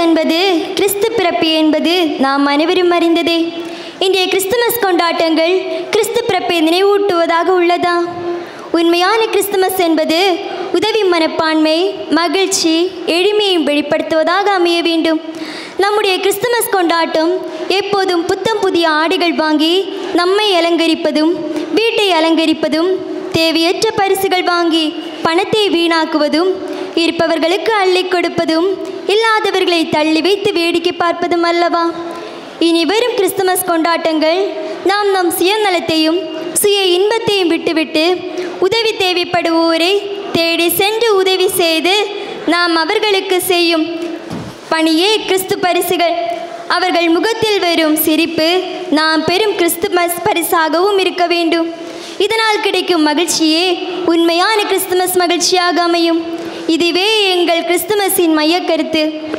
என்பது கிறிஸ்து பிறப்பு என்பது நாம் அனைவரும் அறிந்ததே இன்றைய கிறிஸ்துமஸ் கொண்டாட்டங்கள் கிறிஸ்து பிறப்பை நினைவூட்டுவதாக உள்ளதா உண்மையான கிறிஸ்துமஸ் என்பது உதவி மனப்பான்மை மகிழ்ச்சி எளிமையை வெளிப்படுத்துவதாக அமைய வேண்டும் நம்முடைய கிறிஸ்துமஸ் கொண்டாட்டம் எப்போதும் புத்தம் புதிய ஆடைகள் வாங்கி நம்மை அலங்கரிப்பதும் வீட்டை அலங்கரிப்பதும் தேவையற்ற பரிசுகள் வாங்கி பணத்தை வீணாக்குவதும் இருப்பவர்களுக்கு அள்ளி கொடுப்பதும் இல்லாதவர்களை தள்ளி வைத்து வேடிக்கை பார்ப்பதும் அல்லவா இனி வரும் கிறிஸ்துமஸ் கொண்டாட்டங்கள் நாம் நம் சுயநலத்தையும் சுய இன்பத்தையும் விட்டுவிட்டு உதவி தேவைப்படுவோரை தேடி சென்று உதவி செய்து நாம் அவர்களுக்கு செய்யும் பணியே கிறிஸ்து பரிசுகள் அவர்கள் முகத்தில் வரும் சிரிப்பு நாம் பெறும் கிறிஸ்துமஸ் பரிசாகவும் இருக்க வேண்டும் இதனால் கிடைக்கும் மகிழ்ச்சியே உண்மையான கிறிஸ்துமஸ் மகிழ்ச்சியாக அமையும் இதுவே எங்கள் கிறிஸ்துமஸின் மையக்கருத்து